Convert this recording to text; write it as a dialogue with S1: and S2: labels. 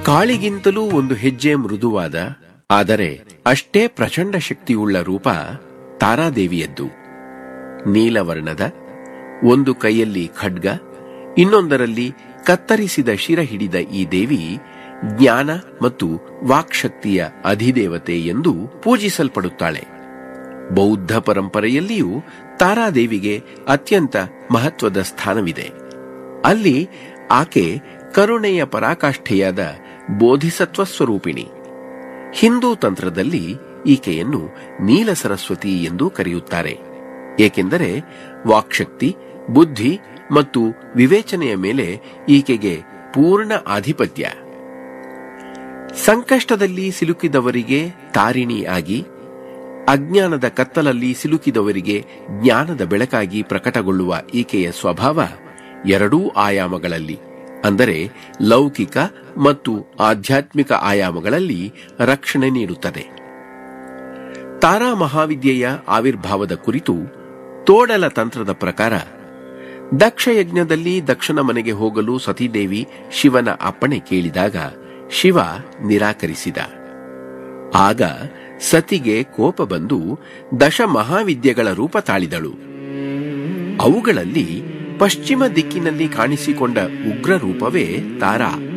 S1: ಕಾಳಿಗಿಂತಲೂ ಒಂದು ಹೆಜ್ಜೆ ಮೃದುವಾದ ಆದರೆ ಅಷ್ಟೇ ಪ್ರಚಂಡ ಶಕ್ತಿಯುಳ್ಳ ರೂಪ ತಾರಾದೇವಿಯದ್ದು ನೀಲವರ್ಣದ ಒಂದು ಕೈಯಲ್ಲಿ ಖಡ್ಗ ಇನ್ನೊಂದರಲ್ಲಿ ಕತ್ತರಿಸಿದ ಶಿರ ಹಿಡಿದ ಈ ದೇವಿ ಜ್ಞಾನ ಮತ್ತು ವಾಕ್ಶಕ್ತಿಯ ಅಧಿದೇವತೆ ಎಂದು ಪೂಜಿಸಲ್ಪಡುತ್ತಾಳೆ ಬೌದ್ಧ ಪರಂಪರೆಯಲ್ಲಿಯೂ ತಾರಾದೇವಿಗೆ ಅತ್ಯಂತ ಮಹತ್ವದ ಸ್ಥಾನವಿದೆ ಅಲ್ಲಿ ಆಕೆ ಕರುಣೆಯ ಪರಾಕಾಷ್ಠೆಯಾದ ಬೋಧಿಸತ್ವ ಸ್ವರೂಪಿಣಿ ಹಿಂದೂ ತಂತ್ರದಲ್ಲಿ ಈಕೆಯನ್ನು ನೀಲ ಸರಸ್ವತಿ ಎಂದು ಕರೆಯುತ್ತಾರೆ ಏಕೆಂದರೆ ವಾಕ್ಶಕ್ತಿ ಬುದ್ಧಿ ಮತ್ತು ವಿವೇಚನೆಯ ಮೇಲೆ ಈಕೆಗೆ ಪೂರ್ಣ ಆಧಿಪತ್ಯ ಸಂಕಷ್ಟದಲ್ಲಿ ಸಿಲುಕಿದವರಿಗೆ ತಾರಿಣಿ ಆಗಿ ಅಜ್ಞಾನದ ಕತ್ತಲಲ್ಲಿ ಸಿಲುಕಿದವರಿಗೆ ಜ್ಞಾನದ ಬೆಳಕಾಗಿ ಪ್ರಕಟಗೊಳ್ಳುವ ಈಕೆಯ ಸ್ವಭಾವ ಎರಡೂ ಆಯಾಮಗಳಲ್ಲಿ ಅಂದರೆ ಲೌಕಿಕ ಮತ್ತು ಆಧ್ಯಾತ್ಮಿಕ ಆಯಾಮಗಳಲ್ಲಿ ರಕ್ಷಣೆ ನೀಡುತ್ತದೆ ತಾರಾ ಮಹಾವಿದ್ಯೆಯ ಆವಿರ್ಭಾವದ ಕುರಿತು ತೋಡಲ ತಂತ್ರದ ಪ್ರಕಾರ ದಕ್ಷ ಯಜ್ಞದಲ್ಲಿ ದಕ್ಷನ ಮನೆಗೆ ಹೋಗಲು ಸತೀದೇವಿ ಶಿವನ ಅಪ್ಪಣೆ ಕೇಳಿದಾಗ ಶಿವ ನಿರಾಕರಿಸಿದ ಆಗ ಸತಿಗೆ ಕೋಪ ಬಂದು ದಶ ಮಹಾವಿದ್ಯೆಗಳ ರೂಪ ತಾಳಿದಳು ಅವುಗಳಲ್ಲಿ ಪಶ್ಚಿಮ ದಿಕ್ಕಿನಲ್ಲಿ ಕಾಣಿಸಿಕೊಂಡ ಉಗ್ರ ರೂಪವೇ ತಾರಾ